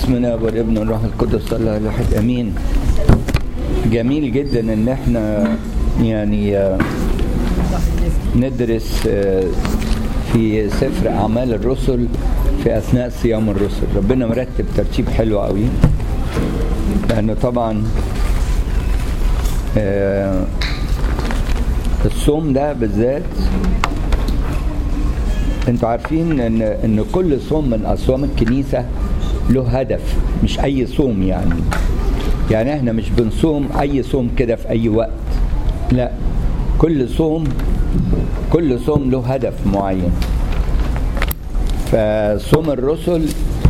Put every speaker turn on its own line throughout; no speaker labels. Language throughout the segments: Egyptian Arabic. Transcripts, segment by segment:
باسم الاب والابن والروح القدس الله الواحد امين جميل جدا ان احنا يعني آه، ندرس آه، في سفر اعمال الرسل في اثناء صيام الرسل ربنا مرتب ترتيب حلو قوي لانه طبعا آه، الصوم ده بالذات انتوا عارفين ان ان كل صوم من اصوام الكنيسه له هدف مش اي صوم يعني يعني احنا مش بنصوم اي صوم كده في اي وقت لا كل صوم كل صوم له هدف معين فصوم الرسل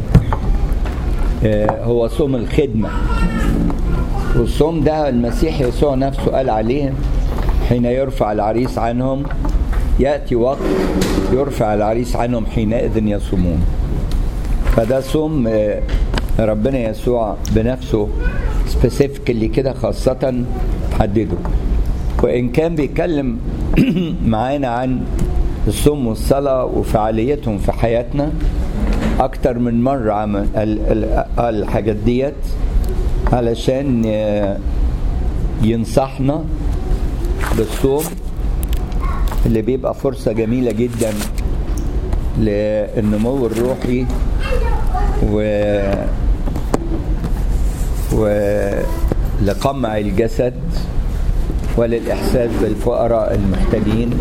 آه، هو صوم الخدمه والصوم ده المسيح يسوع نفسه قال عليه حين يرفع العريس عنهم ياتي وقت يرفع العريس عنهم حينئذ يصومون فده صوم آه، ربنا يسوع بنفسه سبيسيفيكلي كده خاصة حدده وإن كان بيتكلم معانا عن الصوم والصلاة وفعاليتهم في حياتنا أكتر من مرة عمل ال- ال- الحاجات ديت علشان آه، ينصحنا بالصوم اللي بيبقى فرصة جميلة جدا للنمو الروحي و ولقمع الجسد وللإحساس بالفقراء المحتاجين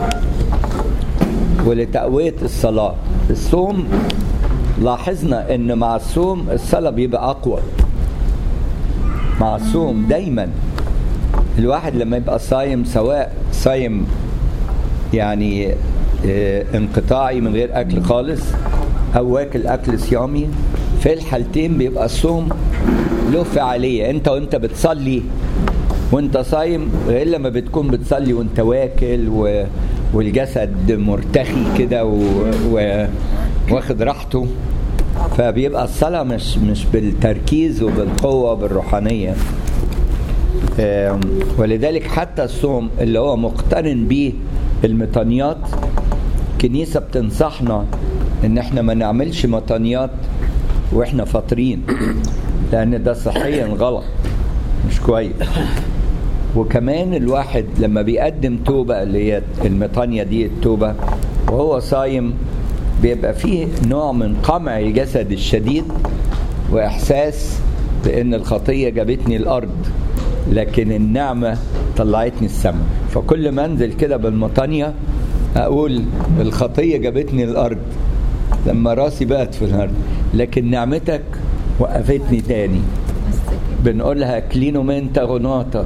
ولتقوية الصلاة الصوم لاحظنا ان مع الصوم الصلاة بيبقى أقوى مع الصوم دايما الواحد لما يبقى صايم سواء صايم يعني آه، انقطاعي من غير اكل خالص او واكل اكل صيامي في الحالتين بيبقى الصوم له فعاليه انت وانت بتصلي وانت صايم غير لما بتكون بتصلي وانت واكل و... والجسد مرتخي كده و... و... واخد راحته فبيبقى الصلاة مش مش بالتركيز وبالقوة وبالروحانية آم، ولذلك حتى الصوم اللي هو مقترن بيه المطانيات كنيسة بتنصحنا ان احنا ما نعملش مطانيات واحنا فاطرين لان ده صحيا غلط مش كويس وكمان الواحد لما بيقدم توبة اللي هي المطانية دي التوبة وهو صايم بيبقى فيه نوع من قمع الجسد الشديد وإحساس بأن الخطية جابتني الأرض لكن النعمة طلعتني السماء فكل ما انزل كده بالمطانية أقول الخطية جابتني الأرض لما راسي بقت في الأرض لكن نعمتك وقفتني تاني بنقولها كلينومنتا غناطة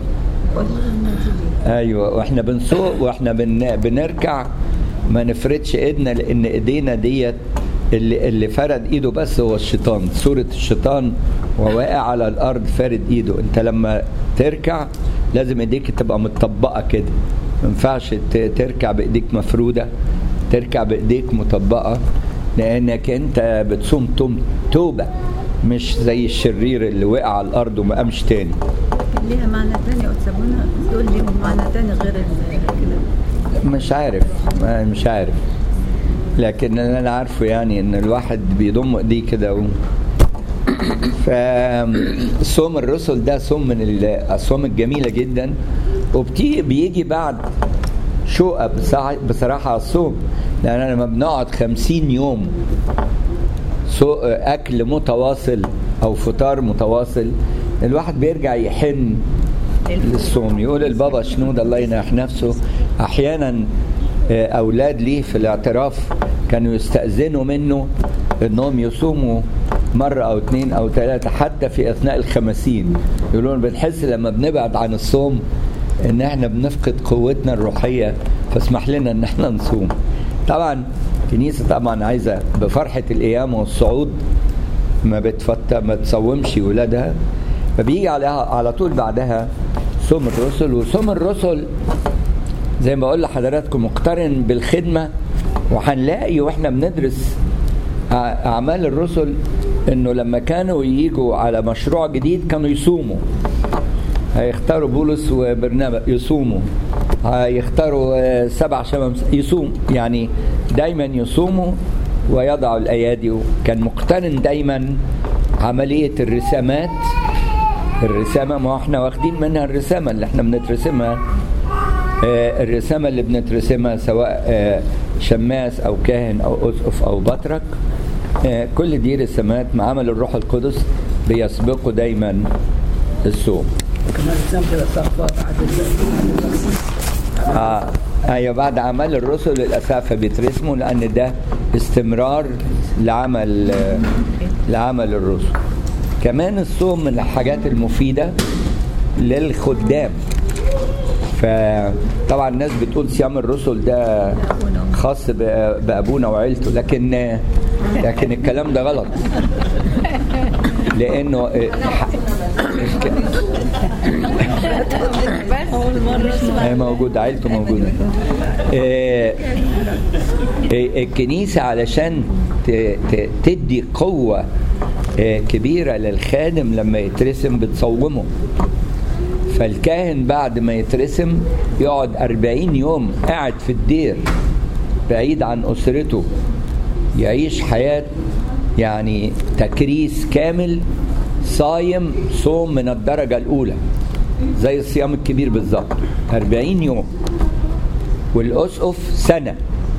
ايوه واحنا بنسوق واحنا بن... بنركع ما نفردش ايدنا لان ايدينا ديت اللي اللي فرد ايده بس هو الشيطان صورة الشيطان وواقع على الارض فارد ايده انت لما تركع لازم ايديك تبقى متطبقة كده ما ينفعش ت- تركع بايديك مفرودة تركع بايديك مطبقة لانك انت بتصوم توم- توبة مش زي الشرير اللي وقع على الارض وما قامش تاني
ليها معنى تاني وتسابونا تقول لي معنى تاني غير ال- كده
مش عارف ما- مش عارف لكن انا عارفه يعني ان الواحد بيضم ايديه كده و... فصوم الرسل ده صوم من الصوم الجميله جدا وبتيجي بيجي بعد شوقة بصراحة, بصراحة على الصوم لأن لما بنقعد خمسين يوم سو- أكل متواصل أو فطار متواصل الواحد بيرجع يحن للصوم يقول البابا شنود الله ينح نفسه احيانا آه، اولاد ليه في الاعتراف كانوا يستاذنوا منه انهم يصوموا مرة أو اتنين أو تلاتة حتى في أثناء الخمسين يقولون بنحس لما بنبعد عن الصوم إن إحنا بنفقد قوتنا الروحية فاسمح لنا إن إحنا نصوم. طبعا الكنيسة طبعا عايزة بفرحة القيامة والصعود ما بتفت ما تصومش ولادها فبيجي عليها على طول بعدها صوم الرسل وصوم الرسل زي ما بقول لحضراتكم مقترن بالخدمه وهنلاقي واحنا بندرس أع- اعمال الرسل انه لما كانوا يجوا على مشروع جديد كانوا يصوموا هيختاروا بولس وبرنابا يصوموا هيختاروا آه، سبع شمس يصوم يعني دايما يصوموا ويضعوا الايادي كان مقترن دايما عملية الرسامات الرسامة ما احنا واخدين منها الرسامة اللي احنا بنترسمها آه، الرسامة اللي بنترسمها سواء آه، شماس أو كاهن أو أسقف أو بطرك آه، كل دي رسامات مع عمل الروح القدس بيسبقوا دايما الصوم
كمان الإسلام كده صفات عدد
آه. ايوه بعد اعمال الرسل الاسافه بيترسموا لان ده استمرار لعمل آه، لعمل الرسل كمان الصوم من الحاجات المفيده للخدام فطبعا الناس بتقول صيام الرسل ده خاص ب- بابونا وعيلته لكن لكن الكلام ده غلط لانه آه، ح-
أول مرة أسمع
هي موجودة عيلته موجودة آه، آه، الكنيسة علشان ت- ت- تدي قوة آه، كبيرة للخادم لما يترسم بتصومه فالكاهن بعد ما يترسم يقعد أربعين يوم قاعد في الدير بعيد عن أسرته يعيش حياة يعني تكريس كامل صايم صوم من الدرجة الأولى زي الصيام الكبير بالظبط 40 يوم والأسقف سنة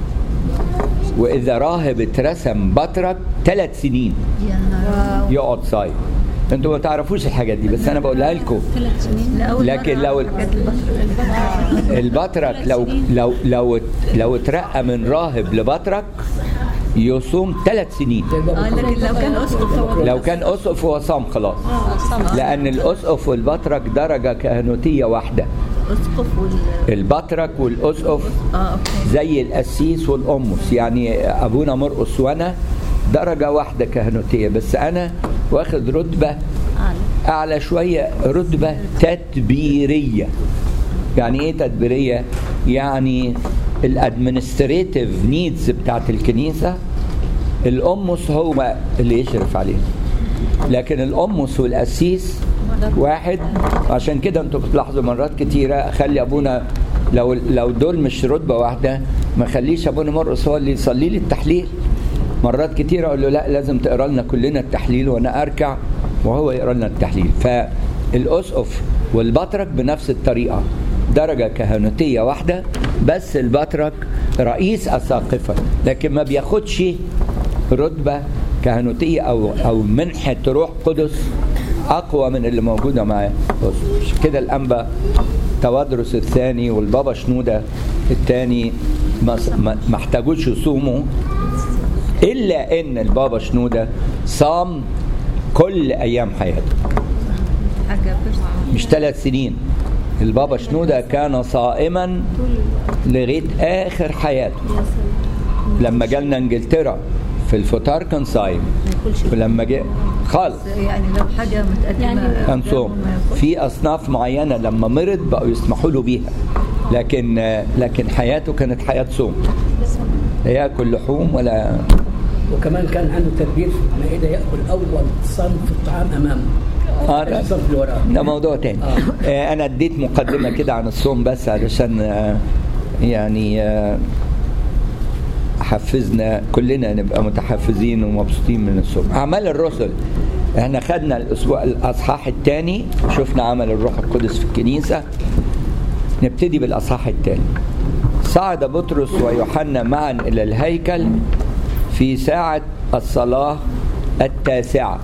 وإذا راهب اترسم بطرك ثلاث سنين
يا نهار
يقعد صايم انتوا ما تعرفوش الحاجات دي بس انا بقولها لكم
ثلاث سنين لأول
لكن
مرة
لو-
حاجات البطرك
البطرك لو لو لو لو اترقى من راهب لبطرك يصوم ثلاث سنين
اه لكن لو كان أسقف
لو كان اسقف هو صام خلاص لان الاسقف والبطرك درجه كهنوتيه واحده
أسقف وال
البطرك والاسقف
اه اوكي
زي القسيس والأمس يعني أبونا مرقس وأنا درجة واحدة كهنوتية بس أنا واخد رتبة
أعلى
أعلى شوية رتبة تدبيرية يعني إيه تدبيرية؟ يعني الادمنستريتيف نيدز بتاعت الكنيسة الأمس هو اللي يشرف عليه لكن الأمس والقسيس واحد عشان كده انتوا بتلاحظوا مرات كتيرة أخلي أبونا لو لو دول مش رتبة واحدة ما خليش أبونا مرقس هو اللي يصلي لي التحليل مرات كتيرة أقول له لا لازم تقرا لنا كلنا التحليل وأنا أركع وهو يقرا لنا التحليل فالأسقف والبطرك بنفس الطريقة درجة كهنوتية واحدة بس البطرك رئيس أساقفة لكن ما بياخدش رتبة كهنوتية أو أو منحة روح قدس أقوى من اللي موجودة معاه عشان كده الأنبا توادرس الثاني والبابا شنودة الثاني ما ما- ما احتاجوش يصوموا إلا إن البابا شنودة صام كل أيام حياته
حاجة بيرسون
مش ثلاث سنين البابا شنودة كان صائما لغاية آخر حياته لما جالنا انجلترا في الفطار كان صايم ولما جه خالص
يعني لو حاجة متقدمة
كان صوم
ما ياكلش.
في اصناف معينه لما مرض بقوا يسمحوا له بيها لكن لكن حياته كانت حياه صوم لا ياكل لحوم ولا
وكمان كان عنده تدبير في المائدة يأكل أول صنف الطعام أمامه
آه، ده-
الصنف اللي وراه
ده موضوع تاني آه، انا اديت مقدمه كده عن الصوم بس علشان آه، يعني آه، حفزنا كلنا نبقى متحفزين ومبسوطين من الصوم اعمال الرسل احنا خدنا الاسبوع الاصحاح الثاني شفنا عمل الروح القدس في الكنيسه نبتدي بالاصحاح الثاني صعد بطرس ويوحنا معا الى الهيكل في ساعه الصلاه التاسعه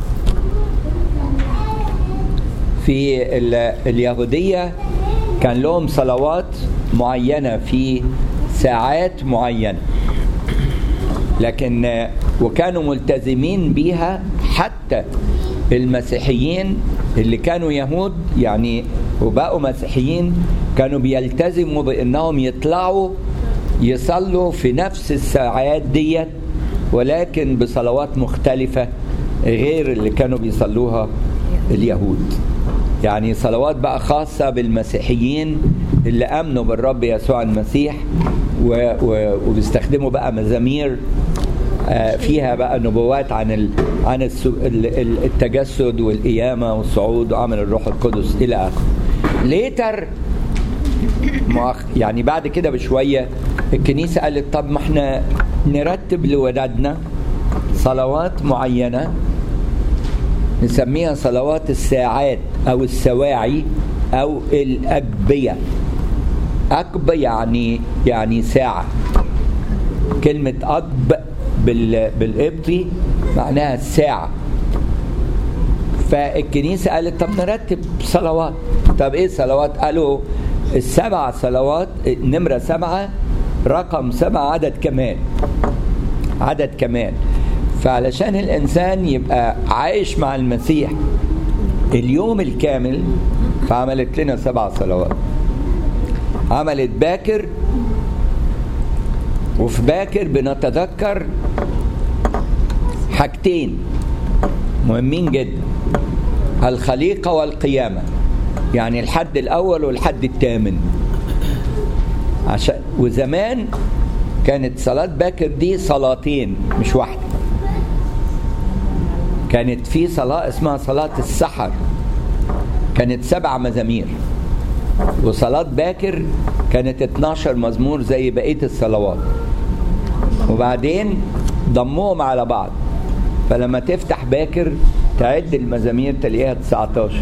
في ال- اليهودية كان لهم صلوات معينة في ساعات معينة لكن وكانوا ملتزمين بيها حتى المسيحيين اللي كانوا يهود يعني وبقوا مسيحيين كانوا بيلتزموا بانهم يطلعوا يصلوا في نفس الساعات ديت ولكن بصلوات مختلفة غير اللي كانوا بيصلوها اليهود يعني صلوات بقى خاصة بالمسيحيين اللي آمنوا بالرب يسوع المسيح و و وبيستخدموا بقى مزامير آه، فيها بقى نبوات عن ال عن الس- ال- ال- التجسد والقيامة والصعود وعمل الروح القدس إلى آخره. ليتر مؤخ... يعني بعد كده بشوية الكنيسة قالت طب ما احنا نرتب لولادنا صلوات معينة نسميها صلوات الساعات او السواعي او الاجبيه اجب يعني يعني ساعه كلمه اجب بال بالقبطي معناها الساعه فالكنيسه قالت طب نرتب صلوات طب ايه صلوات قالوا السبع صلوات نمره سبعه رقم سبعه عدد كمان عدد كمان فعلشان الانسان يبقى عايش مع المسيح اليوم الكامل فعملت لنا سبع صلوات عملت باكر وفي باكر بنتذكر حاجتين مهمين جدا الخليقة والقيامة يعني الحد الأول والحد الثامن عشان وزمان كانت صلاة باكر دي صلاتين مش واحدة كانت في صلاة اسمها صلاة السحر كانت سبع مزامير وصلاة باكر كانت 12 مزمور زي بقية الصلوات وبعدين ضموهم على بعض فلما تفتح باكر تعد المزامير تلاقيها 19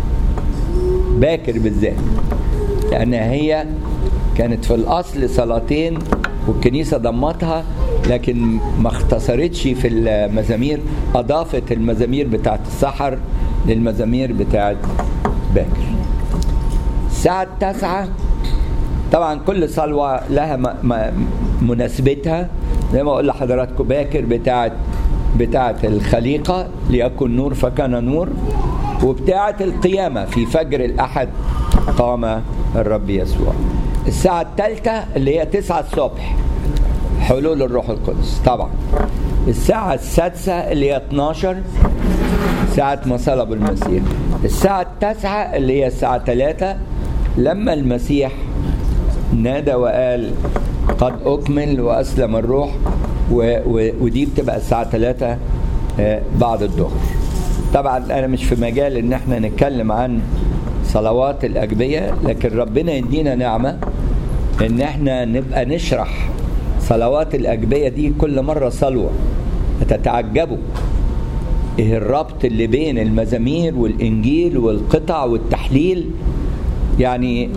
باكر بالذات لأن هي كانت في الأصل صلاتين والكنيسة ضمتها لكن ما اختصرتش في المزامير أضافت المزامير بتاعت السحر للمزامير بتاعت باكر الساعة التاسعة طبعا كل صلوة لها م- م- مناسبتها زي ما اقول لحضراتكم باكر بتاعت بتاعت الخليقة ليكن نور فكان نور وبتاعت القيامة في فجر الأحد قام الرب يسوع الساعة الثالثة اللي هي تسعة الصبح حلول الروح القدس طبعا الساعة السادسة اللي هي 12 ساعة ما صلب المسيح الساعة التاسعة اللي هي الساعة 3 لما المسيح نادى وقال قد أكمل وأسلم الروح و و ودي بتبقى الساعة 3 آه، بعد الظهر طبعا أنا مش في مجال إن احنا نتكلم عن صلوات الأجبية لكن ربنا يدينا نعمة إن احنا نبقى نشرح صلوات الأجبية دي كل مرة صلوة هتتعجبوا ايه الربط اللي بين المزامير والانجيل والقطع والتحليل يعني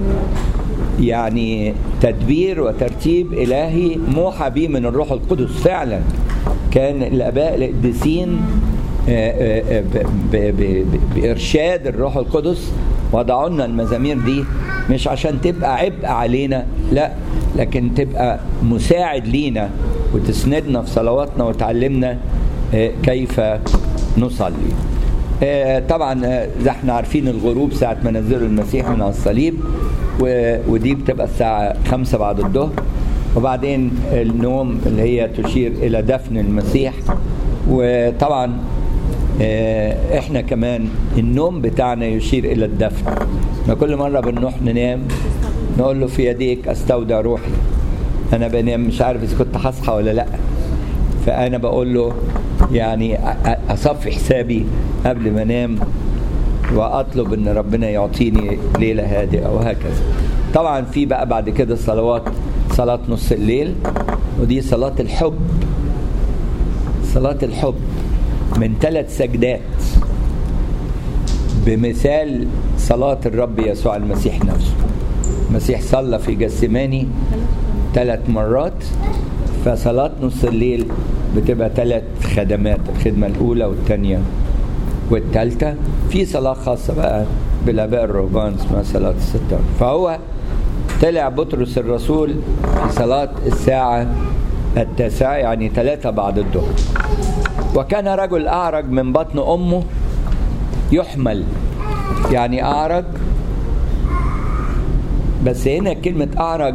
يعني تدبير وترتيب الهي موحى به من الروح القدس فعلا كان الاباء القديسين آه، آه، ب- ب- ب- بارشاد الروح القدس وضعوا لنا المزامير دي مش عشان تبقى عبء علينا لا لكن تبقى مساعد لينا وتسندنا في صلواتنا وتعلمنا آه، كيف نصلي آه، طبعا آه، زي احنا عارفين الغروب ساعة ما نزلوا المسيح من على الصليب و- ودي بتبقى الساعة خمسة بعد الظهر وبعدين النوم اللي هي تشير إلى دفن المسيح وطبعا آه، احنا كمان النوم بتاعنا يشير إلى الدفن ما كل مرة بنروح ننام نقول له في يديك استودع روحي انا بنام مش عارف اذا كنت هصحى ولا لا فانا بقول له يعني أ- أ- اصفي حسابي قبل ما انام واطلب ان ربنا يعطيني ليله هادئه وهكذا طبعا في بقى بعد كده صلوات صلاه نص الليل ودي صلاه الحب صلاه الحب من ثلاث سجدات بمثال صلاة الرب يسوع المسيح نفسه المسيح صلى في جسماني ثلاث مرات فصلاة نص الليل بتبقى ثلاث خدمات الخدمة الأولى والثانية والثالثة في صلاة خاصة بقى بالآباء الرهبان اسمها صلاة الستار فهو طلع بطرس الرسول في صلاة الساعة التاسعة يعني ثلاثة بعد الظهر وكان رجل أعرج من بطن أمه يحمل يعني أعرج بس هنا كلمة أعرج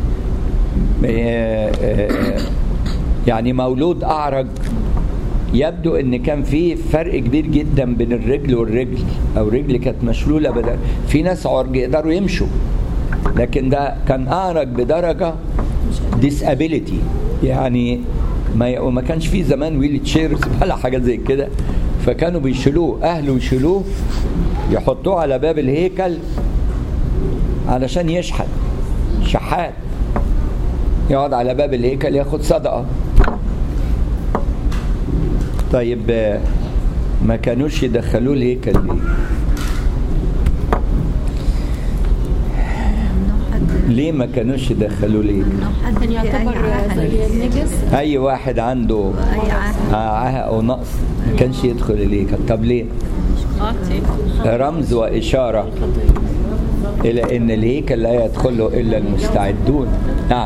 آه، آه، يعني مولود أعرج يبدو ان كان في فرق كبير جدا بين الرجل والرجل او رجل كانت مشلوله بدل في ناس عرج يقدروا يمشوا لكن ده كان اعرج بدرجه disability يعني ما وما كانش في زمان ويل تشيرز ولا حاجات زي كده فكانوا بيشيلوه اهله يشيلوه يحطوه على باب الهيكل علشان يشحت شحات يقعد على باب الهيكل ياخد صدقه طيب آه، ما كانوش يدخلوه الهيكل ليه
ممنوع حد
ليه ما كانوش يدخلوه ليه
ممنوع حد
كان
في أي
يعتبر
عهد.
زي النجس
اي واحد عنده
أي عهد
عاهه او نقص ما كانش يدخل الهيكل طب ليه رمز واشاره الى ان الهيكل لا يدخله الا المستعدون نعم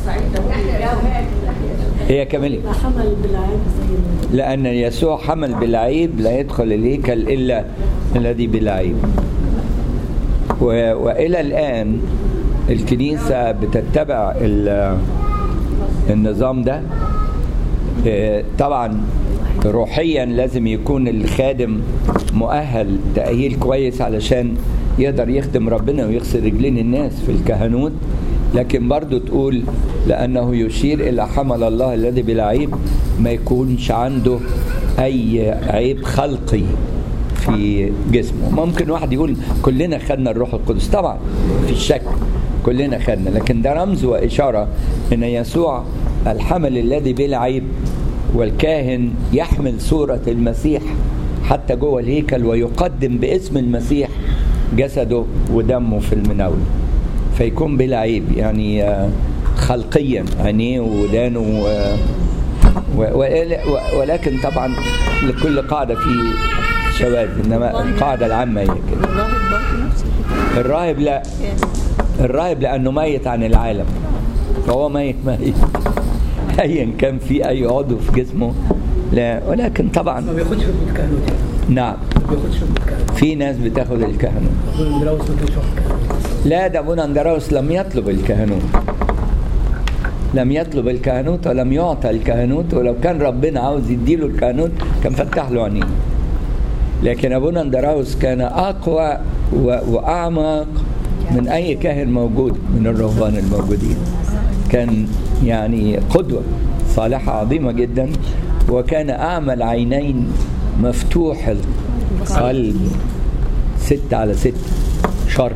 هي كامله
حمل بالعين زي
لأن يسوع حمل بالعيب لا يدخل الهيكل إلا الذي بلا عيب و... وإلى الآن الكنيسة بتتبع ال... النظام ده آه، طبعا روحيا لازم يكون الخادم مؤهل تأهيل كويس علشان يقدر يخدم ربنا ويغسل رجلين الناس في الكهنوت لكن برضو تقول لأنه يشير إلى حمل الله الذي بلا عيب ما يكونش عنده أي عيب خلقي في جسمه ممكن واحد يقول كلنا خدنا الروح القدس طبعا في الشك كلنا خدنا لكن ده رمز وإشارة أن يسوع الحمل الذي بلا عيب والكاهن يحمل صورة المسيح حتى جوه الهيكل ويقدم باسم المسيح جسده ودمه في المناول فيكون بلا عيب يعني آه، خلقيا عينيه ودانه و- و- و- ولكن طبعا لكل قاعدة في شواذ انما القاعدة العامة هي كده
الراهب برضه نفس الحكاية.
الراهب لا الراهب لانه ميت عن العالم فهو ميت ميت ايا كان في اي عضو في جسمه لا ولكن طبعا
ما بياخدش حكم كهنوت يعني.
نعم
ما بياخدش حكم كهنوت
في ناس بتاخد الكهنوت
ابونا مدراوس ما كانش واخد كهنوت
لا ده ابونا اندراوس لم يطلب الكهنوت لم يطلب الكهنوت ولم يعطى الكهنوت ولو كان ربنا عاوز يديله الكهنوت كان فتح له عينيه لكن ابونا اندراوس كان اقوى و- واعمق من اي كاهن موجود من الرهبان الموجودين كان يعني قدوه صالحه عظيمه جدا وكان اعمى العينين مفتوح القلب ست على ست شرب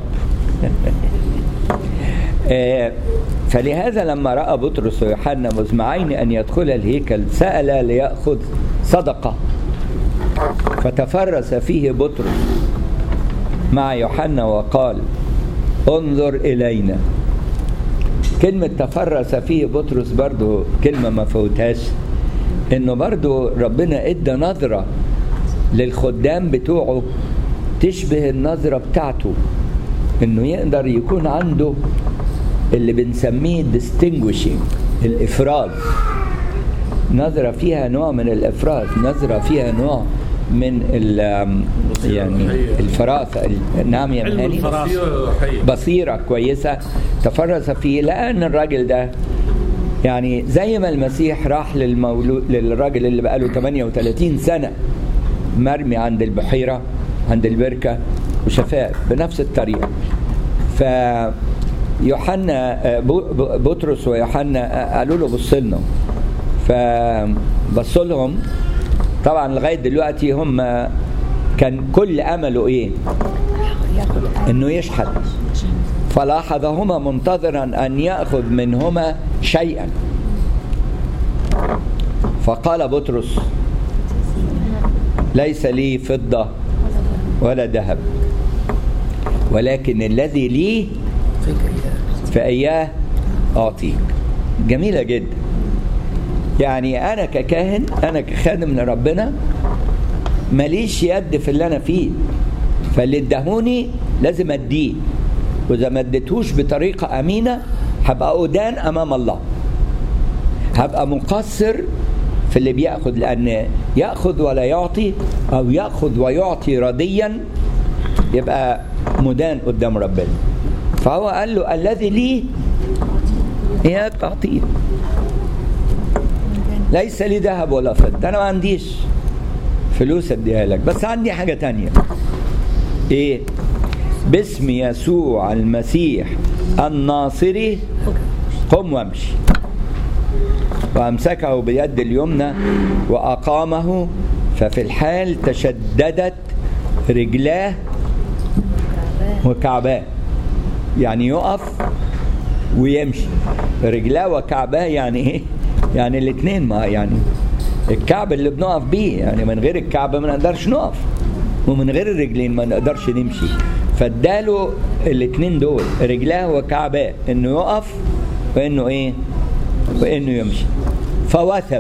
آه، فلهذا لما راى بطرس ويوحنا مزمعين ان يدخل الهيكل سال لياخذ صدقه فتفرس فيه بطرس مع يوحنا وقال انظر الينا كلمة تفرس فيه بطرس برضو كلمة ما فوتهاش انه برضو ربنا ادى نظرة للخدام بتوعه تشبه النظرة بتاعته انه يقدر يكون عنده اللي بنسميه distinguishing الافراز نظرة فيها نوع من الافراز نظرة فيها نوع من ال- يعني الفراسة ال- نعم يا
علم
مهاني
الفراسة حي
بصيرة كويسة تفرس فيه لأن الراجل ده يعني زي ما المسيح راح للمولود للراجل اللي بقاله 38 سنة مرمي عند البحيرة عند البركة وشفاه بنفس الطريقة ف يوحنا ب- بطرس ويوحنا قالوا له بص لنا فبصوا لهم طبعا لغايه دلوقتي هم كان كل امله ايه؟ انه يشحت فلاحظهما منتظرا ان ياخذ منهما شيئا فقال بطرس ليس لي فضه ولا ذهب ولكن الذي لي
فكر إيه؟
فإياه أعطيك جميلة جدا يعني أنا ككاهن أنا كخادم لربنا ماليش يد في اللي أنا فيه فاللي ادهوني لازم أديه وإذا ما اديتهوش بطريقة أمينة هبقى أدان أمام الله هبقى مقصر في اللي بياخد لأن ياخد ولا يعطي أو ياخد ويعطي رديا يبقى مدان قدام ربنا فهو قال له الذي لي اياك اعطيه ليس لي ذهب ولا فضه انا ما عنديش فلوس اديها لك بس عندي حاجه تانية ايه باسم يسوع المسيح الناصري قم وامشي وامسكه بيد اليمنى واقامه ففي الحال تشددت رجلاه وكعباه يعني يقف ويمشي رجلاه وكعباه يعني ايه يعني الاثنين ما يعني الكعب اللي بنقف بيه يعني من غير الكعب ما نقدرش نقف ومن غير الرجلين ما نقدرش نمشي فاداله الاثنين دول رجلاه وكعباه انه يقف وانه ايه وانه يمشي فوثب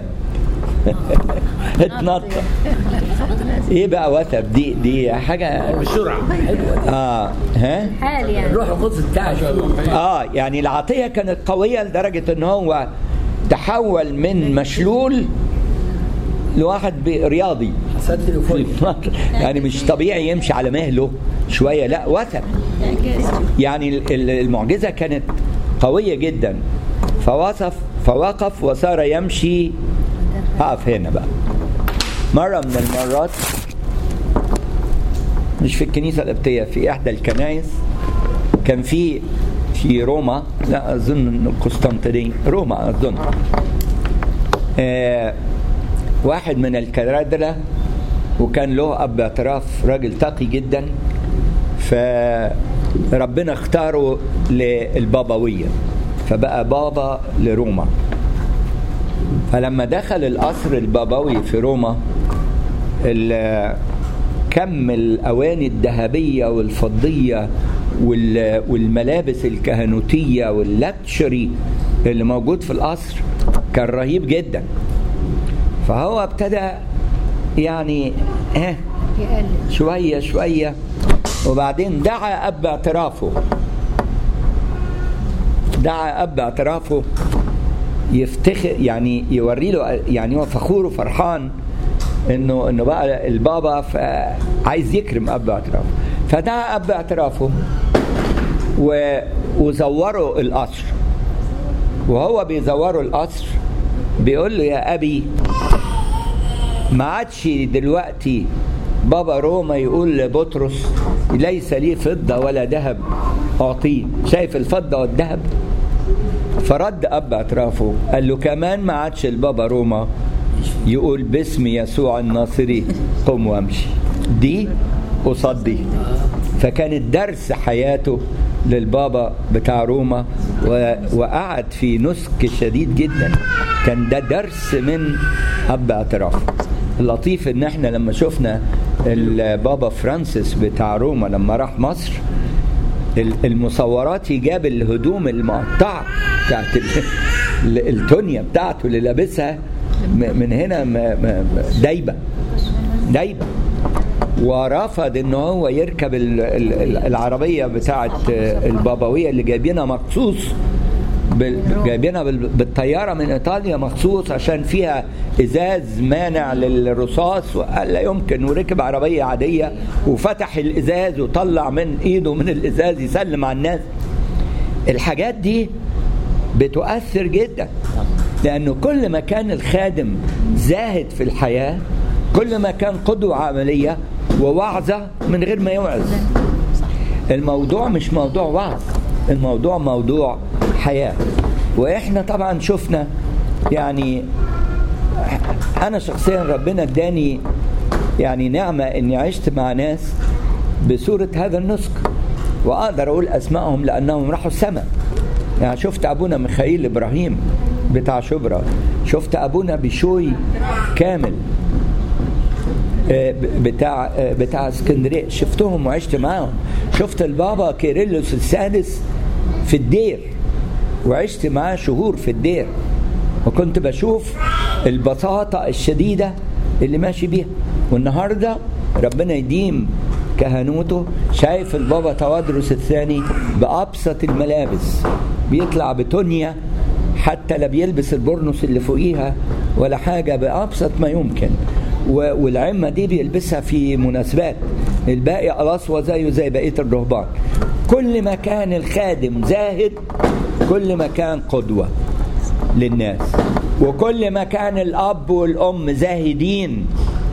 اتنطط ايه بقى وثب دي دي حاجه
بسرعه حلوه
اه ها
حال يعني
الروح القدس بتاعك
اه يعني العطيه كانت قويه لدرجه ان هو تحول من مشلول لواحد ب- رياضي
حسيت تليفوني
يعني مش طبيعي يمشي على مهله شويه لا وثب يعني ال- ال- المعجزه كانت قويه جدا فوصف فوقف وصار يمشي اقف هنا بقى مره من المرات مش في الكنيسه القبطيه في احدى الكنائس كان في في روما لا اظن انه القسطنطينيه روما اظن آه واحد من الكرادرة وكان له اب اعتراف راجل تقي جدا فربنا اختاره للبابويه فبقى بابا لروما فلما دخل القصر البابوي في روما ال- كم الاواني الذهبيه والفضيه وال- والملابس الكهنوتيه واللاكشري اللي موجود في القصر كان رهيب جدا فهو ابتدى يعني ها
يقلل
شويه شويه وبعدين دعا اب اعترافه دعا اب اعترافه يفتخر يعني يوري له يعني هو فخور وفرحان انه انه بقى البابا ف- عايز يكرم اب اعترافه فدعا اب اعترافه و- وزوروا القصر وهو بيزوروا القصر بيقول له يا ابي ما عادش دلوقتي بابا روما يقول لبطرس ليس لي فضة ولا ذهب أعطيه شايف الفضة والذهب فرد أب اعترافه قال له كمان ما عادش البابا روما يقول باسم يسوع الناصري قم وامشي دي قصاد دي فكانت درس حياته للبابا بتاع روما و... وقعد في نسك شديد جدا كان ده درس من اب اعترافه اللطيف ان احنا لما شفنا البابا فرانسيس بتاع روما لما راح مصر ال- المصورات جاب الهدوم المقطعه بتاعت ال- ال- التونيا بتاعته اللي لابسها م- من هنا م- م- دايبه دايبه ورفض ان هو يركب ال- ال- ال- العربيه بتاعه البابويه اللي جايبينها مخصوص بال- جايبينها بال- بالطياره من ايطاليا مخصوص عشان فيها ازاز مانع للرصاص وقال لا يمكن وركب عربيه عاديه وفتح الازاز وطلع من ايده من الازاز يسلم على الناس الحاجات دي بتؤثر جدا لانه كل ما كان الخادم زاهد في الحياه كل ما كان قدوه عمليه ووعظه من غير ما يوعظ الموضوع مش موضوع وعظ الموضوع موضوع حياه واحنا طبعا شفنا يعني انا شخصيا ربنا اداني يعني نعمه اني عشت مع ناس بصوره هذا النسك واقدر اقول اسمائهم لانهم راحوا السماء يعني شفت ابونا ميخائيل ابراهيم بتاع شبرا شفت ابونا بشوي كامل آه، بتاع آه، بتاع اسكندريه شفتهم وعشت معاهم شفت البابا كيرلس السادس في الدير وعشت معاه شهور في الدير وكنت بشوف البساطة الشديدة اللي ماشي بيها والنهاردة ربنا يديم كهنوته شايف البابا توادرس الثاني بأبسط الملابس بيطلع بتونيا حتى لا بيلبس البرنس اللي فوقيها ولا حاجة بأبسط ما يمكن و- والعمة دي بيلبسها في مناسبات الباقي قلاصوة زيه زي بقية الرهبان كل ما كان الخادم زاهد كل ما كان قدوة للناس وكل ما كان الأب والأم زاهدين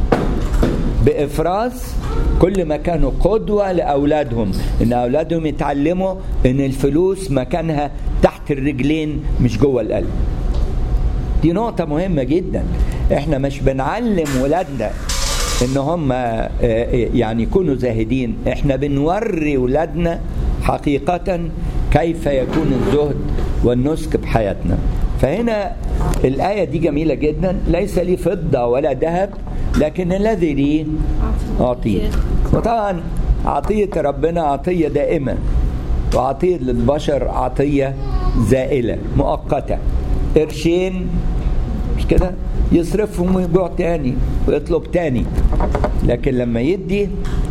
بإفراز كل ما كانوا قدوة لأولادهم إن أولادهم يتعلموا إن الفلوس مكانها تحت الرجلين مش جوه القلب دي نقطة مهمة جدا احنا مش بنعلم ولادنا ان هم آه، يعني يكونوا زاهدين احنا بنوري ولادنا حقيقة كيف يكون الزهد والنسك بحياتنا فهنا الآية دي جميلة جدا ليس لي فضة ولا ذهب لكن الذي لي أعطيه وطبعا عطية ربنا عطية دائمة وعطية للبشر عطية زائلة مؤقتة قرشين مش كده يصرفهم ويبيع تاني ويطلب تاني لكن لما يدي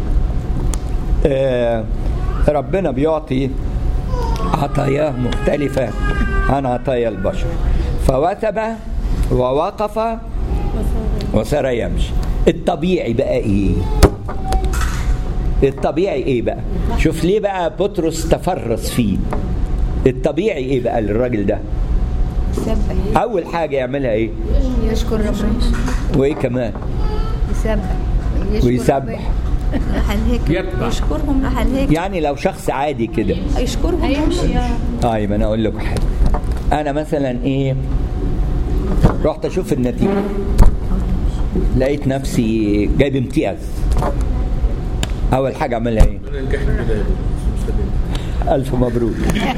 آه ربنا بيعطي عطاياه مختلفة عن عطايا البشر فوثب ووقف وصار يمشي الطبيعي بقى ايه الطبيعي ايه بقى شوف ليه بقى بطرس تفرس فيه الطبيعي ايه بقى للراجل ده
يسبح
اول حاجه يعملها ايه
يشكر ربنا
وايه كمان
يسبح يشكر
ويسبح
راح الهيكل
يتبع.
يشكرهم راح الهيكل
يعني لو شخص عادي كده
يشكرهم
هيمشي
طيب انا اقول لكم حاجه انا مثلا ايه رحت اشوف النتيجه لقيت نفسي جايب امتياز اول حاجه اعملها ايه
انا نجحت بدايه مستني
الف مبروك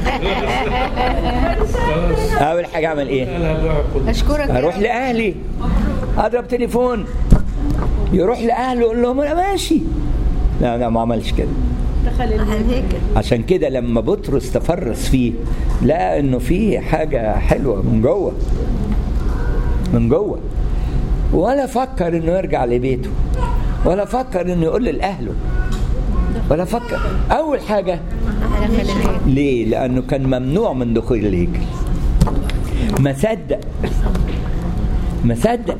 خلاص
اول حاجه اعمل ايه
انا بقى كل
اشكرك يا
اروح
رب.
لاهلي اضرب تليفون يروح لاهله يقول لهم انا ماشي لا لا ما عملش كده
دخل
راح
الهيكل
الهيكل
عشان كده لما بطرس تفرس فيه لقى انه فيه حاجه حلوه من جوه من جوه ولا فكر انه يرجع لبيته ولا فكر انه يقول لاهله ولا فكر اول حاجه
راح الهيكل
ليه لانه كان ممنوع من دخول الهيكل ما صدق ما صدق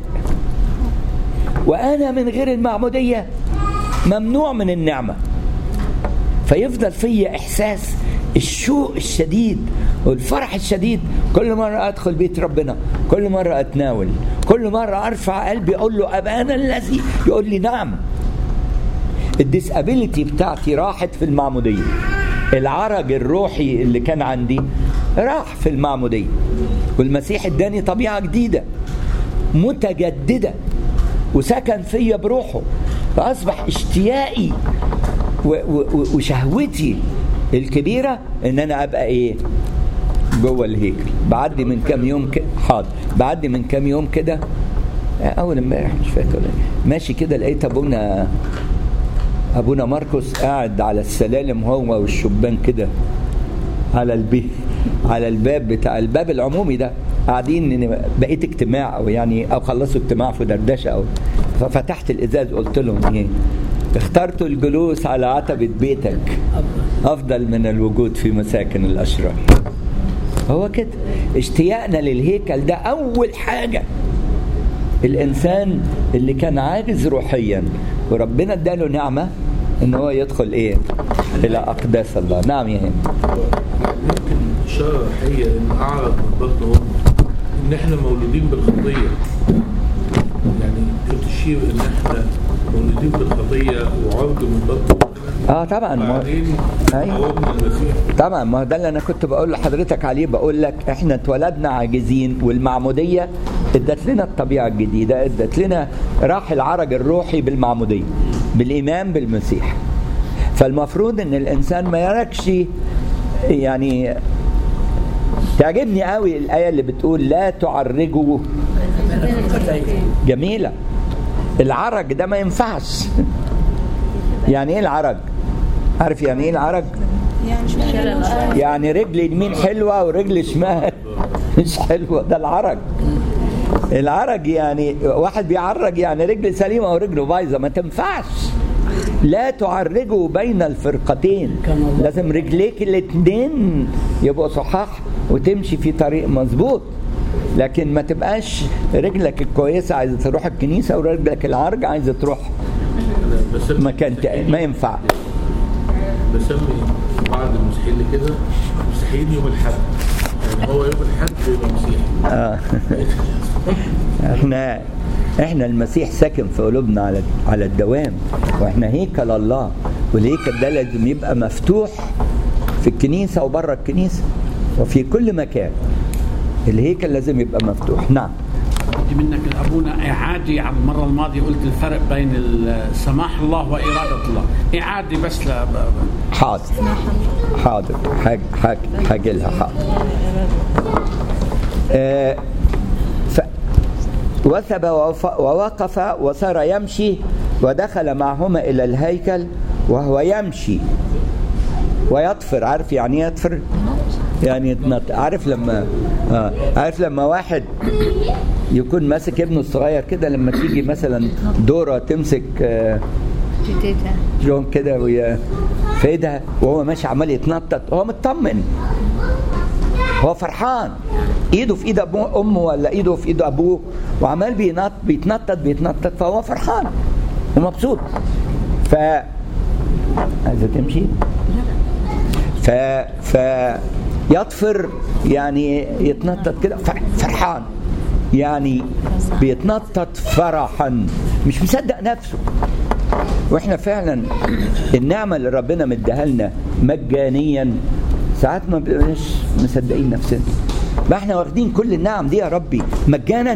وانا من غير المعموديه ممنوع من النعمه فيفضل فيا احساس الشوق الشديد والفرح الشديد كل مره ادخل بيت ربنا كل مره اتناول كل مره ارفع قلبي اقول له ابانا الذي يقول لي نعم الديسابيليتي بتاعتي راحت في المعموديه العرج الروحي اللي كان عندي راح في المعموديه والمسيح اداني طبيعه جديده متجدده وسكن فيا بروحه فاصبح اشتياقي و- و- وشهوتي الكبيره ان انا ابقى ايه جوه الهيكل بعدي من كام يوم كده حاضر بعدي من كام يوم كده اول امبارح مش فاكر ولا إيه. ماشي كده لقيت ابونا ابونا ماركوس قاعد على السلالم هو والشبان كده على البيت على الباب بتاع الباب العمومي ده قاعدين إن بقيت اجتماع او يعني او خلصوا اجتماع في دردشه او ففتحت الازاز قلت لهم ايه اخترت الجلوس على عتبة بيتك افضل من الوجود في مساكن الاشرار هو كده اشتياقنا للهيكل ده اول حاجه الانسان اللي كان عاجز روحيا وربنا اداله نعمه ان هو يدخل ايه الى اقداس الله نعم يا هند
ممكن اشاره حيه ان اعرض من بطن امي ان احنا مولودين بالخطيه يعني تشير ان احنا مولودين بالخطيه وعرض من بطن امنا
اه طبعا ما
وبعدين
أيوة.
عوضنا المسيح
طبعا ما هو ده اللي انا كنت بقول لحضرتك عليه بقول لك احنا اتولدنا عاجزين والمعموديه ادت لنا الطبيعه الجديده ادت لنا راح العرج الروحي بالمعموديه بالايمان بالمسيح فالمفروض ان الانسان ما يركش يعني تعجبني قوي الايه اللي بتقول لا تعرجوا جميله العرج ده ما ينفعش يعني ايه العرج عارف يعني ايه العرج يعني رجل يمين حلوه ورجل شمال مش حلوه ده العرج العرج يعني واحد بيعرج يعني رجل سليمه ورجله بايظه ما تنفعش لا تعرجوا بين الفرقتين لازم رجليك الاثنين يبقوا صحاح وتمشي في طريق مظبوط لكن ما تبقاش رجلك الكويسه عايزه تروح الكنيسه ورجلك العرج عايزه تروح
انا بسمي
مكان تاني ما ينفع
بسمي بعض المسيحيين كده مسيحيين يوم الاحد يعني هو يوم الاحد بيبقى مسيحي
آه. احنا احنا المسيح ساكن في قلوبنا على على الدوام واحنا هيكل الله والهيكل ده لازم يبقى مفتوح في الكنيسه وبره الكنيسه وفي كل مكان الهيكل لازم يبقى مفتوح نعم
بدي منك الابونا اعادي على المره الماضيه قلت الفرق بين ال- سماح الله واراده الله اعادي بس ل...
حاضر حاضر حاج حاج حاجي لها حاضر آه، ف وثب ووف- ووقف وصار يمشي ودخل معهما إلى الهيكل وهو يمشي ويطفر عارف يعني ايه يطفر يعني يتنط عارف لما آه عارف لما واحد يكون ماسك ابنه الصغير كده لما تيجي مثلا دورة تمسك آه
تيتا
جون كده وهي في ايدها وهو ماشي عمال يتنطط هو مطمن هو فرحان ايده في ايد ابوه امه ولا ايده في ايد ابوه وعمال بينط بيتنطط بيتنطط فهو فرحان ومبسوط ف عايزه تمشي ف ف يطفر يعني يتنطط كده ف- فرحان يعني بيتنطط فرحا مش مصدق نفسه واحنا فعلا النعمه اللي ربنا مديها لنا مجانيا ساعات ما بنبقاش مصدقين نفسنا ما احنا واخدين كل النعم دي يا ربي مجانا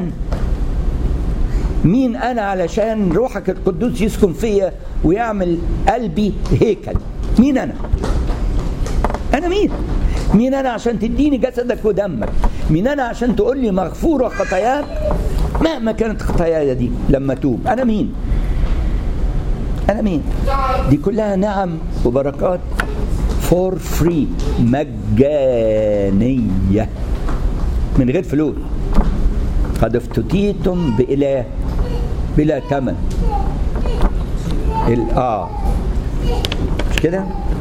مين انا علشان روحك القدوس يسكن فيا ويعمل قلبي هيكل مين انا انا مين مين انا عشان تديني جسدك ودمك مين انا عشان تقول لي مغفوره خطاياك مهما كانت خطاياي دي لما توب انا مين انا مين دي كلها نعم وبركات فور فري مجانيه من غير فلوس قد افتتيتم بإله بلا ثمن ال- اه مش كده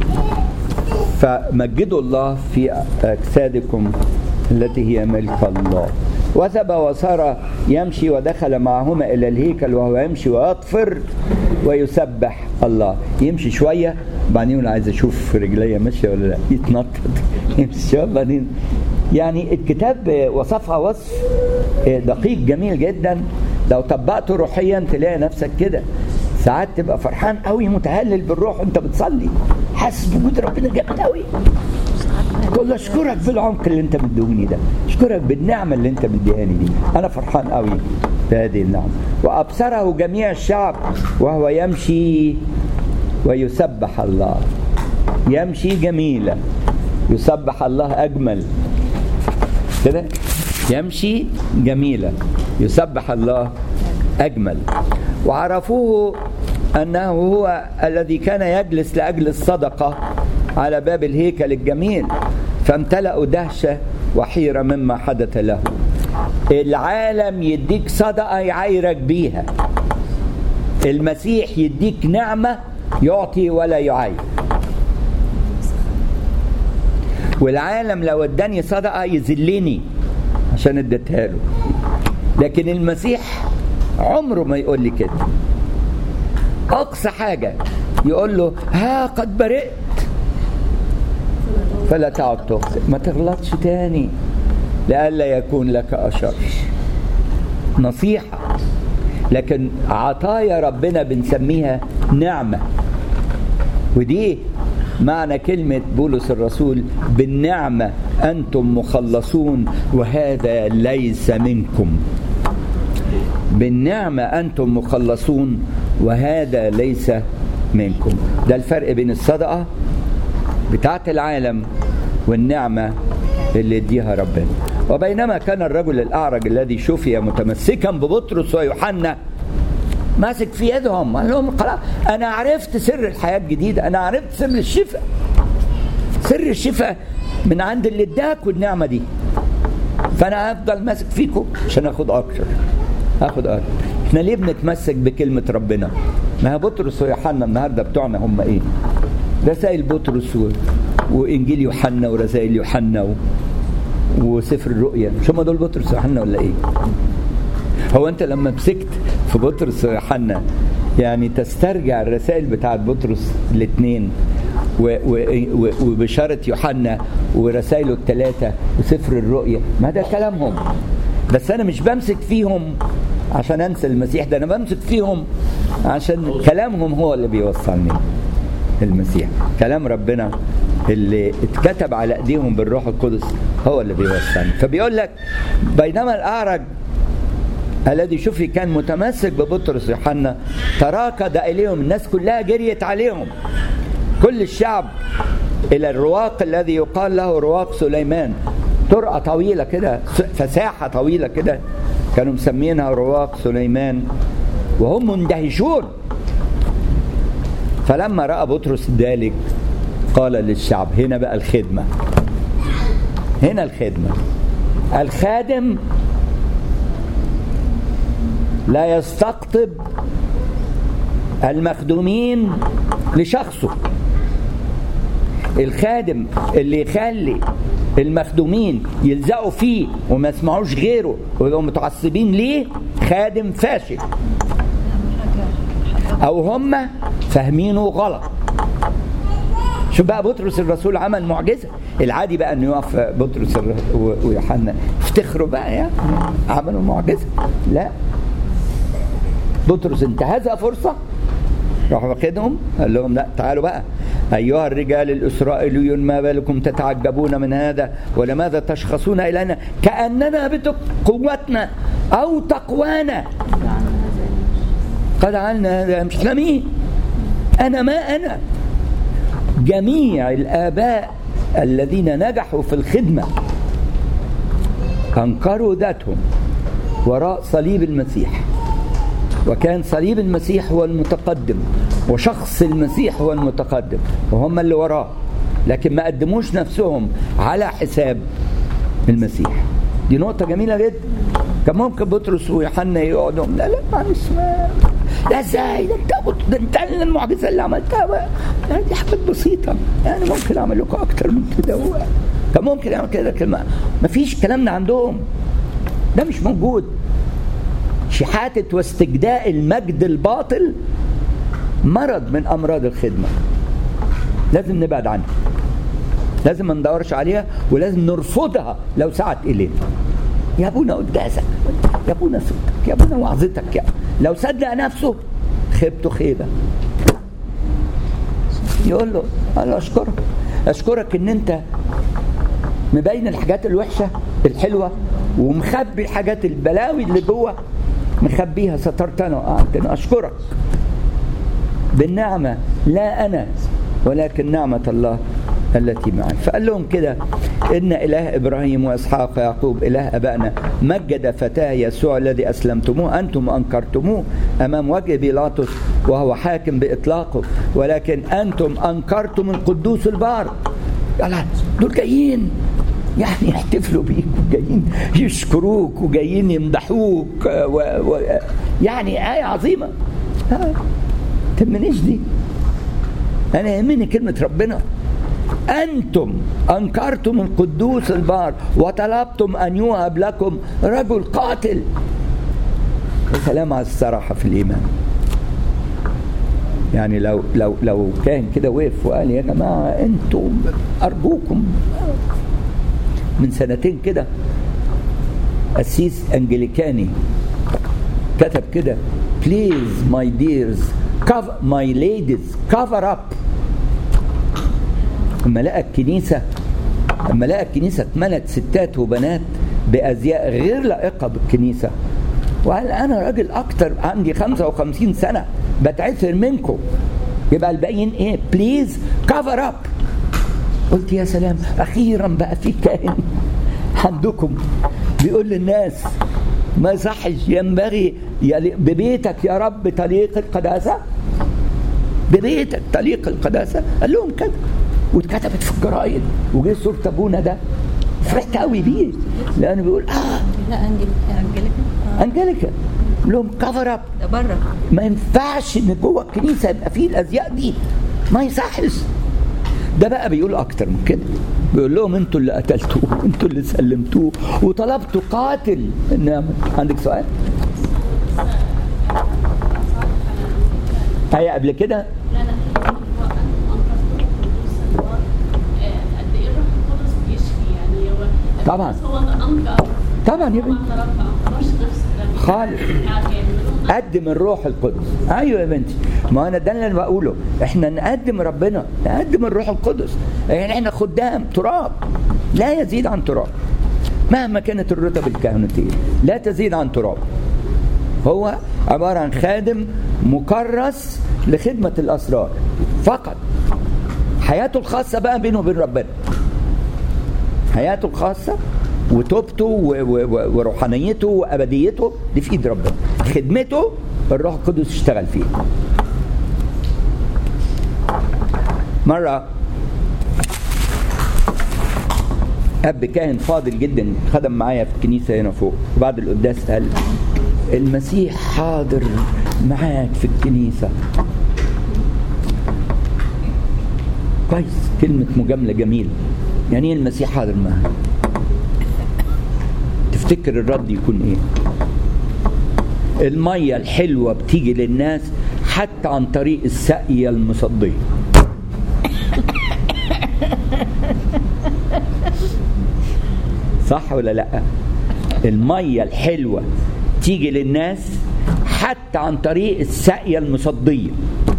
فمجدوا الله في اجسادكم التي هي ملك الله وثب وصار يمشي ودخل معهما الى الهيكل وهو يمشي ويطفر ويسبح الله يمشي شويه بعدين يقول عايز اشوف رجليا ماشيه ولا لا يتنطط يمشي شويه بعدين يعني الكتاب وصفها وصف دقيق جميل جدا لو طبقته روحيا تلاقي نفسك كده ساعات تبقى فرحان قوي متهلل بالروح وانت بتصلي حاسس بوجود ربنا جامد قوي تقول له اشكرك بالعمق اللي انت مديهوني ده اشكرك بالنعمه اللي انت مديهاني دي انا فرحان قوي بهذه النعمه وابصره جميع الشعب وهو يمشي ويسبح الله يمشي جميلا يسبح الله اجمل كده يمشي جميلا يسبح الله اجمل وعرفوه انه هو الذي كان يجلس لاجل الصدقه على باب الهيكل الجميل فامتلأوا دهشه وحيره مما حدث له العالم يديك صدقه يعايرك بيها المسيح يديك نعمه يعطي ولا يعاير والعالم لو اداني صدقه يذلني عشان اديتها له لكن المسيح عمره ما يقول لي كده اقصى حاجه يقول له ها قد برئت فلا تعد تخطئ ما تغلطش تاني لئلا يكون لك اشر نصيحه لكن عطايا ربنا بنسميها نعمه ودي معنى كلمة بولس الرسول بالنعمة أنتم مخلصون وهذا ليس منكم بالنعمة أنتم مخلصون وهذا ليس منكم ده الفرق بين الصدقة بتاعت العالم والنعمة اللي اديها ربنا وبينما كان الرجل الأعرج الذي شفي متمسكا ببطرس ويوحنا ماسك في يدهم قال لهم خلاص انا عرفت سر الحياه الجديده انا عرفت سر الشفاء سر الشفاء من عند اللي اداكوا النعمه دي فانا هفضل ماسك فيكم عشان اخد اكتر اخد اكتر احنا ليه بنتمسك بكلمه ربنا ما هي بطرس ويوحنا النهارده بتوعنا هم ايه رسائل بطرس و... وانجيل يوحنا ورسائل يوحنا و... وسفر الرؤيا مش هم دول بطرس ويوحنا ولا ايه هو انت لما مسكت في بطرس ويوحنا يعني تسترجع الرسائل بتاعت بطرس الاثنين وبشارة يوحنا ورسائله الثلاثة وسفر الرؤيا ما ده كلامهم بس أنا مش بمسك فيهم عشان أنسى المسيح ده أنا بمسك فيهم عشان كلامهم هو اللي بيوصلني المسيح كلام ربنا اللي اتكتب على ايديهم بالروح القدس هو اللي بيوصلني فبيقول لك بينما الاعرج الذي شوفي كان متمسك ببطرس يوحنا تراكض اليهم الناس كلها جريت عليهم كل الشعب الى الرواق الذي يقال له رواق سليمان طرقة طويلة كده فساحة طويلة كده كانوا مسمينها رواق سليمان وهم مندهشون فلما رأى بطرس ذلك قال للشعب هنا بقى الخدمة هنا الخدمة الخادم لا يستقطب المخدومين لشخصه الخادم اللي يخلي المخدومين يلزقوا فيه وما يسمعوش غيره ويبقوا متعصبين ليه خادم فاشل او هم فاهمينه غلط شوف بقى بطرس الرسول عمل معجزه العادي بقى انه يقف بطرس ويوحنا افتخروا بقى يا عملوا معجزه لا بطرس انتهزها فرصه راح واخدهم قال لهم لا تعالوا بقى أيها الرجال الإسرائيليون ما بالكم تتعجبون من هذا ولماذا تشخصون إلينا كأننا بقوتنا أو تقوانا قد عملنا هذا مش احنا مين أنا ما أنا جميع الآباء الذين نجحوا في الخدمة أنكروا ذاتهم وراء صليب المسيح وكان صليب المسيح هو المتقدم وشخص المسيح هو المتقدم وهم اللي وراه لكن ما قدموش نفسهم على حساب المسيح دي نقطة جميلة جدا كان ممكن بطرس ويوحنا يقعدوا لا لا معلش ما لا ازاي ده انت ده انت المعجزة اللي عملتها بقى. يعني دي حاجات بسيطة يعني ممكن اعمل لكم اكتر من كده كان ممكن يعمل كده لكن ما فيش الكلام ده عندهم ده مش موجود شحاتة واستجداء المجد الباطل مرض من أمراض الخدمة لازم نبعد عنها لازم ما ندورش عليها ولازم نرفضها لو سعت إلينا يا ابونا قداسك يا ابونا صوتك يا ابونا وعظتك يا لو صدق نفسه خيبته خيبة يقول له قال له أشكرك أشكرك إن أنت مبين الحاجات الوحشة الحلوة ومخبي الحاجات البلاوي اللي جوه مخبيها سترتنا وقعدتنا أشكرك بالنعمة لا أنا ولكن نعمة الله التي معي فقال لهم كده إن إله إبراهيم وإسحاق ويعقوب إله أبائنا مجد فتاه يسوع الذي أسلمتموه أنتم أنكرتموه أمام وجه بيلاطس وهو حاكم بإطلاقه ولكن أنتم أنكرتم القدوس البار يلا دول جايين يعني يحتفلوا بيك وجايين يشكروك وجايين يمدحوك و... و... يعني آية عظيمة تهمنيش دي أنا يهمني كلمة ربنا أنتم أنكرتم القدوس البار وطلبتم أن يوهب لكم رجل قاتل سلام على الصراحة في الإيمان يعني لو لو لو كان كده وقف وقال يا جماعة أنتم أرجوكم من سنتين كده قسيس انجليكاني كتب كده بليز ماي ديرز ماي ليديز كفر اب لما لقى الكنيسه لما لقى الكنيسه اتملت ستات وبنات بازياء غير لائقه بالكنيسه وقال انا راجل اكتر عندي 55 سنه بتعثر منكم يبقى الباقيين ايه بليز كفر اب قلت يا سلام اخيرا بقى في كائن عندكم بيقول للناس ما يصحش ينبغي ببيتك يا رب طليق القداسه ببيتك طليق القداسه قال لهم كده واتكتبت في الجرايد وجه صوره ابونا ده فرحت قوي بيه لانه بيقول اه
لا انجليكا
انجليكا لهم كفر اب
ده بره
ما ينفعش ان جوه الكنيسه يبقى فيه الازياء دي ما يصحش ده بقى بيقول اكتر من كده بيقول لهم انتوا اللي قتلتوه انتوا اللي سلمتوه وطلبتوا قاتل انما عندك سؤال هي قبل كده
لا لا هو انكر قد ايه الروح القدس بيشفي يعني هو
طبعا.
هو انكر
طبعا يا
هو
بنتي
اعترف ما اعترفش نفس
خالص قدم الروح القدس ايوه يا بنتي ما انا ده اللي انا بقوله احنا نقدم ربنا نقدم الروح القدس يعني احنا خدام تراب لا يزيد عن تراب مهما كانت الرتب الكهنوتيه لا تزيد عن تراب هو عباره عن خادم مكرس لخدمه الاسرار فقط حياته الخاصه بقى بينه وبين ربنا حياته الخاصه وتوبته و- و- و- وروحانيته وابديته دي في ايد ربنا خدمته الروح القدس اشتغل فيه مره اب كاهن فاضل جدا خدم معايا في الكنيسه هنا فوق وبعد القداس قال المسيح حاضر معاك في الكنيسه كويس كلمه مجامله جميله يعني ايه المسيح حاضر معاك تفتكر الرد يكون ايه الميه الحلوه بتيجي للناس حتى عن طريق السقيه المصديه صح ولا لا الميه الحلوه تيجي للناس حتى عن طريق السقيه المصديه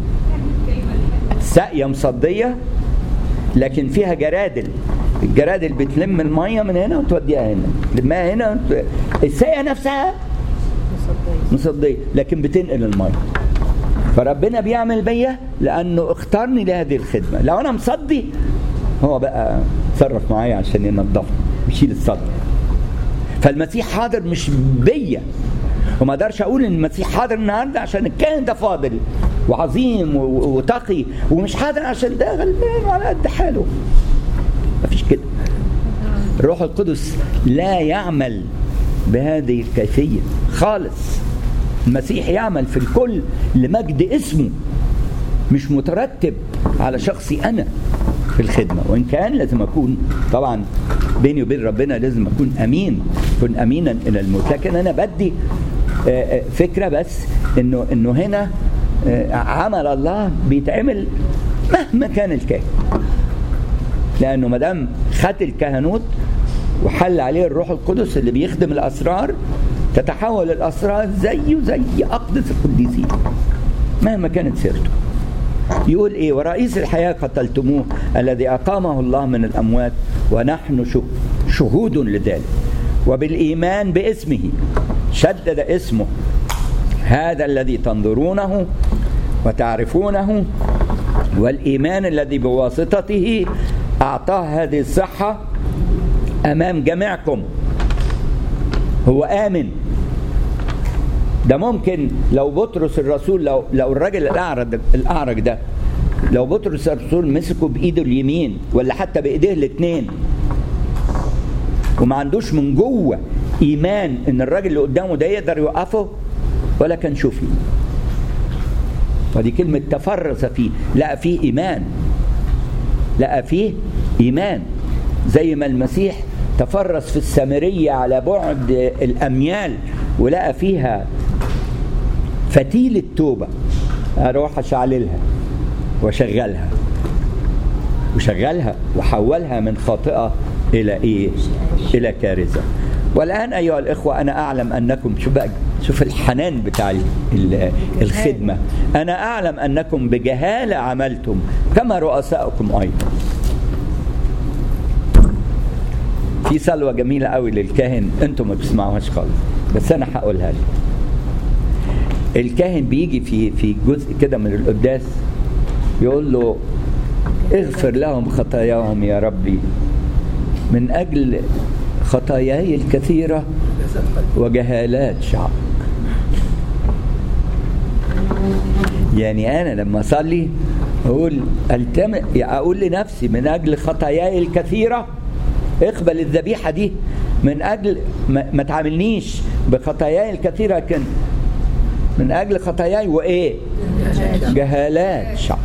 ساقيه مصديه لكن فيها جرادل الجرادل بتلم الميه من هنا وتوديها هنا تلمها هنا وت- الساقيه نفسها مصديه لكن بتنقل الميه فربنا بيعمل بيا لانه اختارني لهذه الخدمه لو انا مصدي هو بقى تصرف معايا عشان ينظفني يشيل الصدر فالمسيح حاضر مش بيا وما اقدرش اقول ان المسيح حاضر النهارده عشان الكاهن ده فاضل وعظيم و- و- وتقي ومش حاضر عشان ده غلبان وعلى قد حاله مفيش كده الروح القدس لا يعمل بهذه الكيفيه خالص المسيح يعمل في الكل لمجد اسمه مش مترتب على شخصي انا في الخدمه وان كان لازم اكون طبعا بيني وبين ربنا لازم اكون امين اكون امينا الى الموت لكن انا بدي آه، آه، فكره بس انه انه هنا آه، عمل الله بيتعمل مهما كان الكاهن لانه ما دام خد الكهنوت وحل عليه الروح القدس اللي بيخدم الاسرار تتحول الاسرار زيه زي اقدس القديسين مهما كانت سيرته يقول ايه ورئيس الحياه قتلتموه الذي اقامه الله من الاموات ونحن شه- شهود لذلك وبالايمان باسمه شدد اسمه هذا الذي تنظرونه وتعرفونه والايمان الذي بواسطته اعطاه هذه الصحه امام جميعكم هو امن ده ممكن لو بطرس الرسول لو لو الراجل الاعرج الاعرج ده لو بطرس الرسول مسكه بايده اليمين ولا حتى بايديه الاثنين وما عندوش من جوه ايمان ان الراجل اللي قدامه ده يقدر يوقفه ولا كان شوفي ودي كلمة تفرس فيه لقى فيه إيمان لقى فيه إيمان زي ما المسيح تفرس في السامرية على بعد الأميال ولقى فيها فتيل التوبة أروح أشعللها وأشغلها وشغلها وحولها من خاطئة إلى إيه؟ إلى كارثة والآن أيها الإخوة أنا أعلم أنكم شوف بقى شوف الحنان بتاع ال- ال- الخدمة أنا أعلم أنكم بجهالة عملتم كما رؤساؤكم أيضا في صلوة جميلة قوي للكاهن انتم ما بتسمعوهاش خالص بس انا هقولها لك الكاهن بيجي في في جزء كده من القداس يقول له اغفر لهم خطاياهم يا ربي من اجل خطاياي الكثيرة وجهالات شعب يعني انا لما اصلي اقول التم اقول لنفسي من اجل خطاياي الكثيره اقبل الذبيحه دي من اجل ما, ما تعاملنيش بخطاياي الكثيره لكن من اجل خطاياي وايه جهالات شعب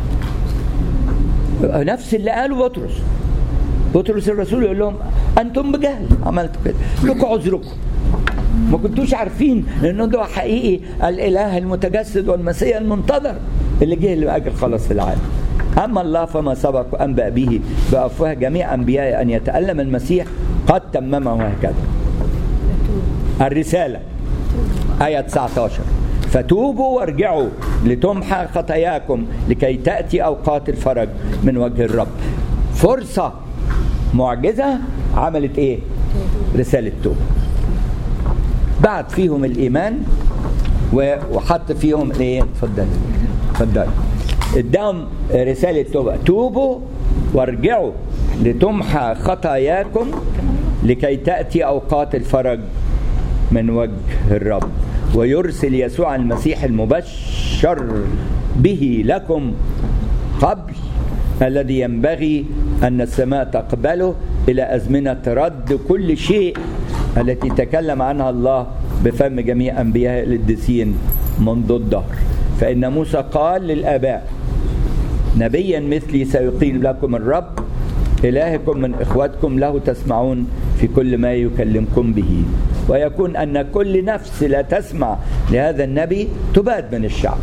نفس اللي قاله بطرس بطرس الرسول يقول لهم انتم بجهل عملتوا كده لكم عذركم ما كنتوش عارفين ان ده حقيقي الاله المتجسد والمسيح المنتظر اللي جه لاجل خلاص العالم اما الله فما سبق وانبا به بافواه جميع انبيائه ان يتالم المسيح قد تممه هكذا الرساله ايه 19 فتوبوا وارجعوا لتمحى خطاياكم لكي تاتي اوقات الفرج من وجه الرب فرصه معجزه عملت ايه رساله توبه بعت فيهم الايمان و- وحط فيهم ايه اتفضل اتفضل اداهم رساله توبه توبوا وارجعوا لتمحى خطاياكم لكي تأتي أوقات الفرج من وجه الرب ويرسل يسوع المسيح المبشر به لكم قبل الذي ينبغي أن السماء تقبله إلى أزمنة رد كل شيء التي تكلم عنها الله بفم جميع أنبياء القديسين منذ الدهر فإن موسى قال للآباء نبيا مثلي سيقيم لكم الرب إلهكم من إخوتكم له تسمعون في كل ما يكلمكم به ويكون أن كل نفس لا تسمع لهذا النبي تباد من الشعب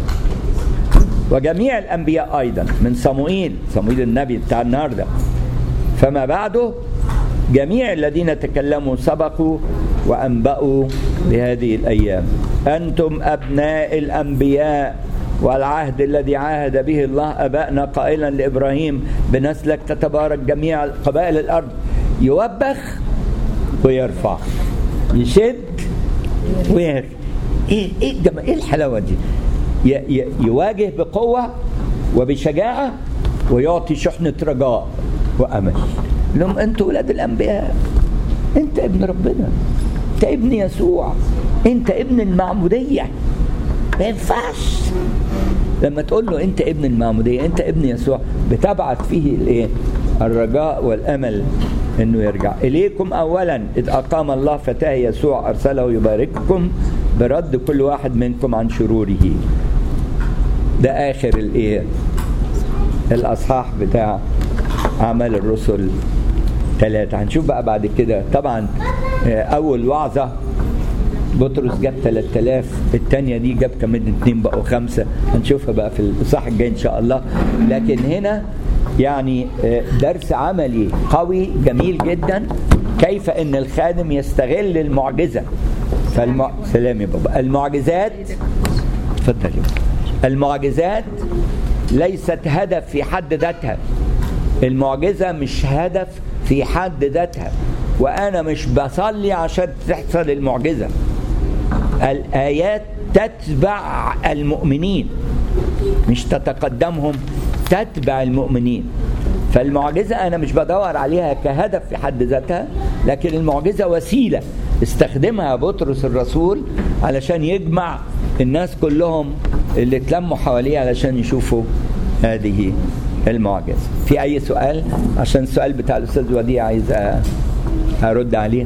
وجميع الأنبياء أيضا من صموئيل صموئيل النبي بتاع النهارده فما بعده جميع الذين تكلموا سبقوا وأنبأوا بهذه الأيام أنتم أبناء الأنبياء والعهد الذي عاهد به الله أبائنا قائلا لإبراهيم بنسلك تتبارك جميع قبائل الأرض يوبخ ويرفع يشد ويهر ايه ايه الجم... ايه الحلاوه دي ي... ي... يواجه بقوه وبشجاعه ويعطي شحنه رجاء وامل لهم انتوا ولاد الانبياء انت ابن ربنا انت ابن يسوع انت ابن المعموديه ما ينفعش لما تقول له انت ابن المعموديه انت ابن يسوع بتبعت فيه الايه الرجاء والامل انه يرجع اليكم اولا اذ اقام الله فتاه يسوع ارسله يبارككم برد كل واحد منكم عن شروره ده اخر الايه الاصحاح بتاع اعمال الرسل ثلاثة هنشوف بقى بعد كده طبعا اول وعظة بطرس جاب 3000 الثانية دي جاب كمان اتنين بقوا خمسة هنشوفها بقى في الإصحاح الجاي إن شاء الله لكن هنا يعني درس عملي قوي جميل جدا كيف ان الخادم يستغل المعجزة فالمع... سلام يا بابا المعجزات اتفضل يا بابا المعجزات ليست هدف في حد ذاتها المعجزة مش هدف في حد ذاتها وأنا مش بصلي عشان تحصل المعجزة الآيات تتبع المؤمنين مش تتقدمهم تتبع المؤمنين فالمعجزة أنا مش بدور عليها كهدف في حد ذاتها لكن المعجزة وسيلة استخدمها بطرس الرسول علشان يجمع الناس كلهم اللي اتلموا حواليه علشان يشوفوا هذه المعجزة في أي سؤال عشان السؤال بتاع الأستاذ وديع عايز أرد عليه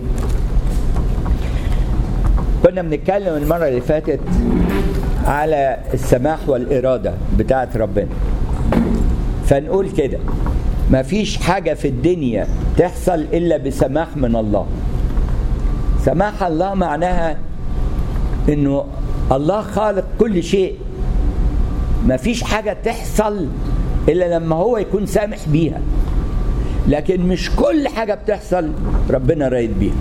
كنا بنتكلم المرة اللي فاتت على السماح والإرادة بتاعت ربنا فنقول كده ما فيش حاجة في الدنيا تحصل إلا بسماح من الله سماح الله معناها إنه الله خالق كل شيء ما فيش حاجة تحصل إلا لما هو يكون سامح بيها لكن مش كل حاجة بتحصل ربنا رايد بيها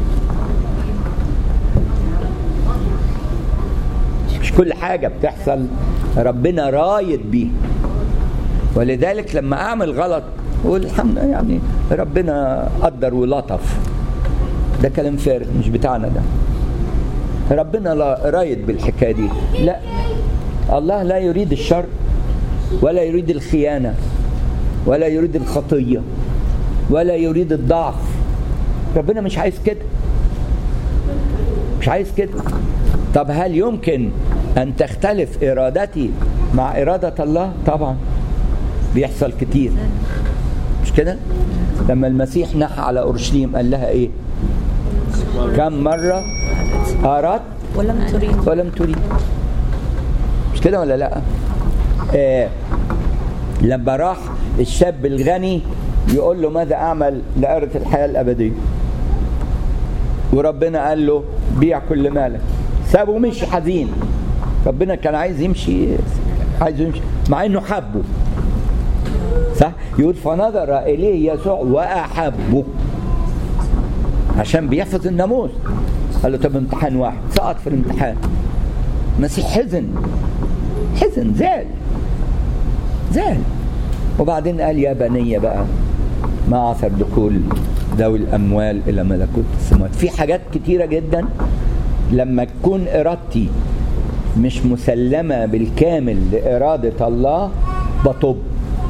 مش كل حاجة بتحصل ربنا رايد بيها ولذلك لما أعمل غلط أقول الحمد لله يعني ربنا قدر ولطف ده كلام فارغ مش بتاعنا ده ربنا لا رايد بالحكاية دي لا الله لا يريد الشر ولا يريد الخيانة ولا يريد الخطية ولا يريد الضعف ربنا مش عايز كده مش عايز كده طب هل يمكن أن تختلف إرادتي مع إرادة الله طبعا بيحصل كتير مش كده لما المسيح نحى على أورشليم قال لها إيه كم مرة أردت
ولم تريد
ولم تريد مش كده ولا لا آه لما راح الشاب الغني يقول له ماذا اعمل لأرث الحياه الابديه وربنا قال له بيع كل مالك سابه ومشي حزين ربنا كان عايز يمشي عايز يمشي مع انه حبه صح يقول فنظر اليه يسوع واحبه عشان بيحفظ الناموس قال له طب امتحان واحد سقط في الامتحان المسيح حزن حزن زعل زعل وبعدين قال يا بني بقى ما عثر دخول ذوي الاموال الى ملكوت السماوات في حاجات كتيره جدا لما تكون ارادتي مش مسلمه بالكامل لاراده الله بطب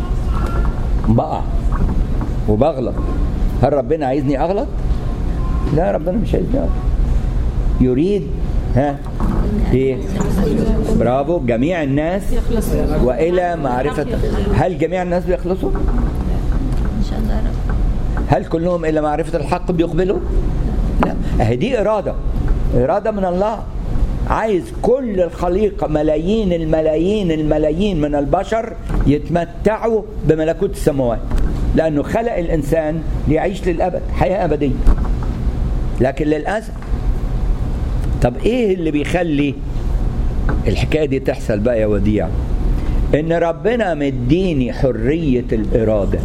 بقع وبغلط هل ربنا عايزني اغلط لا ربنا مش عايزني أعرف. يريد ها ايه برافو جميع الناس والى معرفه هل جميع الناس بيخلصوا
ان شاء الله يا رب
هل كلهم الى معرفه الحق بيقبلوا لا اهي دي اراده اراده من الله عايز كل الخليقه ملايين الملايين الملايين من البشر يتمتعوا بملكوت السماوات لانه خلق الانسان ليعيش للابد حياه ابديه لكن للاسف طب ايه اللي بيخلي الحكايه دي تحصل بقى يا وديع ان ربنا مديني حريه الاراده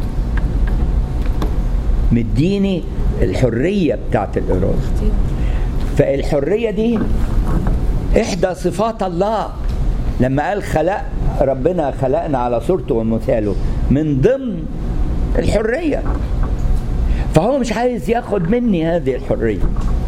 مديني الحريه بتاعت الاراده فالحريه دي احدى صفات الله لما قال خلق ربنا خلقنا على صورته ومثاله من ضمن الحريه فهو مش عايز ياخد مني هذه الحريه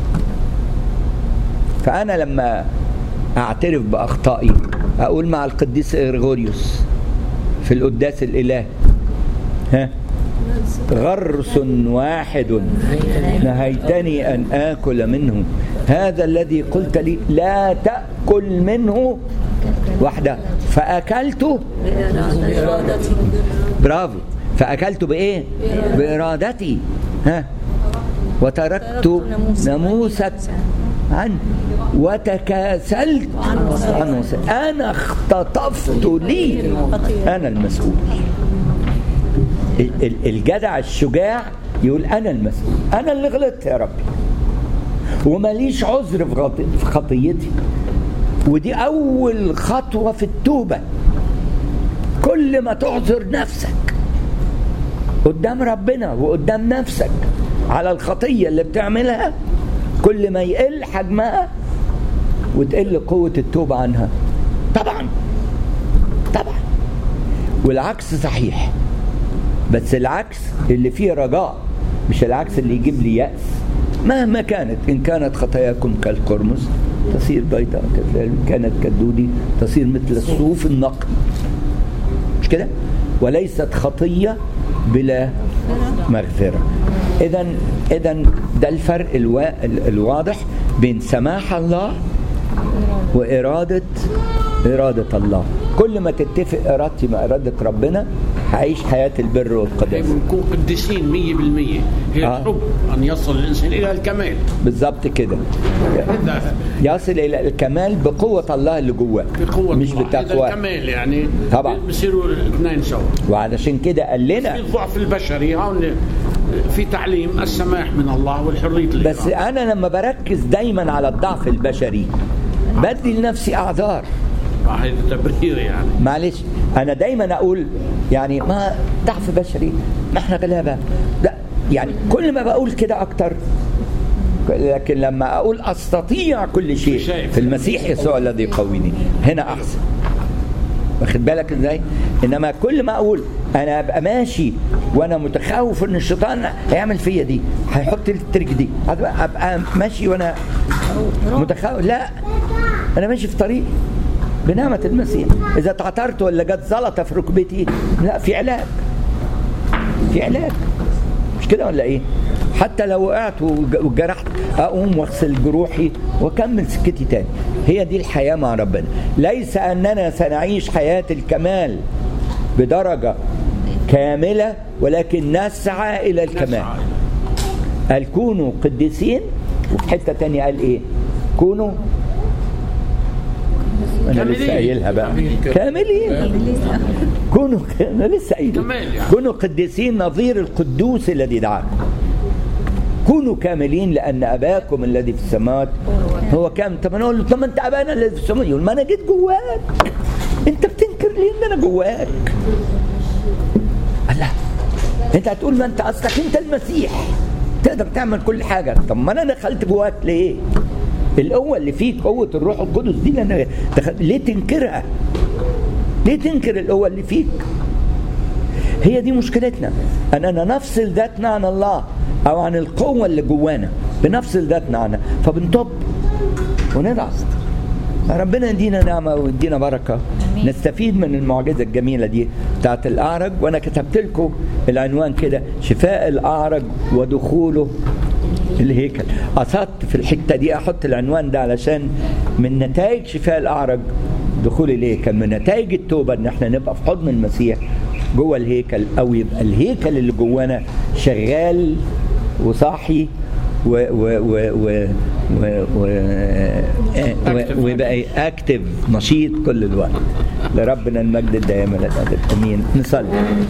فانا لما اعترف باخطائي اقول مع القديس غريغوريوس في القداس الالهي ها غرس واحد نهيتني ان اكل منه هذا الذي قلت لي لا تاكل منه واحده فاكلته برافو فاكلت بايه بارادتي ها وتركت ناموسك عنه وتكاسلت عنه انا اختطفت لي انا المسؤول ال- ال- الجدع الشجاع يقول انا المسؤول انا اللي غلطت يا ربي وماليش عذر في غط- في خطيتي ودي اول خطوه في التوبه كل ما تعذر نفسك قدام ربنا وقدام نفسك على الخطيه اللي بتعملها كل ما يقل حجمها وتقل قوه التوبه عنها طبعا طبعا والعكس صحيح بس العكس اللي فيه رجاء مش العكس اللي يجيب لي يأس مهما كانت إن كانت خطاياكم كالقرمز تصير بيضاء كذلك كانت كالدودي تصير مثل الصوف النقي مش كده وليست خطية بلا مغفرة إذا إذا ده الفرق الوا... ال- الواضح بين سماح الله وإرادة إرادة الله كل ما تتفق إرادتي مع إرادة ربنا هعيش حياة البر والقداسة
نكون قديسين 100% هي
آه.
الحب ان يصل الانسان الى الكمال
بالظبط كده
إذا
يصل إلى الكمال بقوة الله اللي جواه
بقوة
مش
الله. إذا
بتقوى
الكمال يعني
طبعا.
بصيروا الاثنين سوا
وعلشان كده قال
في
لنا
الضعف البشري هون في تعليم السماح من الله والحريه
بس انا لما بركز دايما على الضعف البشري بدي لنفسي اعذار
هذا تبرير يعني
معلش انا دايما اقول يعني ما ضعف بشري ما احنا غلابه لا يعني كل ما بقول كده اكتر لكن لما اقول استطيع كل شيء
شيء.
في المسيح يسوع الذي يقويني هنا احسن واخد بالك ازاي انما كل ما اقول انا ابقى ماشي وانا متخوف ان الشيطان هيعمل فيا دي هيحط لي الترك دي أبقى, ابقى ماشي وانا متخوف لا انا ماشي في طريق بنعمة المسيح إذا تعثرت ولا جت زلطة في ركبتي لا في علاج في علاج مش كده ولا إيه؟ حتى لو وقعت وج- وجرحت أقوم وأغسل جروحي وأكمل سكتي تاني هي دي الحياة مع ربنا ليس أننا سنعيش حياة الكمال بدرجة كاملة ولكن نسعى إلى الكمال قال كونوا قديسين وفي حتة تانية قال إيه؟ كونوا انا لسه
كاملين.
قايلها بقى
كاملين.
كاملين كونوا انا لسه قايل
كمال يعني.
كونوا قديسين نظير القدوس الذي دعاكم كونوا كاملين لان اباكم الذي في السماوات هو كامل طب انا اقول له طب ما انت ابانا الذي في السماوات يقول ما انا جيت جواك انت بتنكر ليه ان انا جواك الله انت هتقول ما انت اصلك انت المسيح تقدر تعمل كل حاجه طب ما انا دخلت جواك ليه القوه اللي فيك قوه الروح القدس دي اللي انا دخل... ليه تنكرها ليه تنكر القوه اللي فيك هي دي مشكلتنا اننا نفصل ذاتنا عن الله او عن القوه اللي جوانا بنفصل ذاتنا عنها فبنطب ونضعف ربنا يدينا نعمة ويدينا بركة نستفيد من المعجزة الجميلة دي بتاعت الأعرج وأنا كتبت لكم العنوان كده شفاء الأعرج ودخوله الهيكل قصدت في الحته دي احط العنوان ده علشان من نتائج شفاء الاعرج دخول الهيكل من نتائج التوبه ان احنا نبقى في حضن المسيح جوه الهيكل او يبقى الهيكل اللي جوانا شغال وصاحي و و و و و و و ويبقى اكتف نشيط كل الوقت لربنا المجد الدائم الابد امين نصلي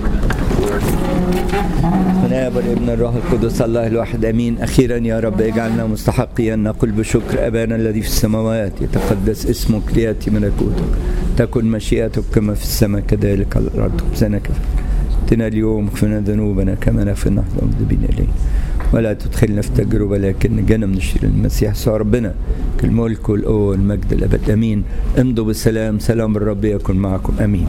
من اب والابن الروح القدس الله الواحد امين اخيرا يا رب اجعلنا مستحقين نقول بشكر ابانا الذي في السماوات يتقدس اسمك لياتي ملكوتك تكن مشيئتك كما في السماء كذلك على الارض خبزنا كفانا اليوم اغفرنا ذنوبنا كما نغفر نحن المذنبين اليه ولا تدخلنا في تجربه لكن نجانا من الشر المسيح سوى ربنا الملك والقوه والمجد الابد امين امضوا بالسلام سلام الرب يكن معكم امين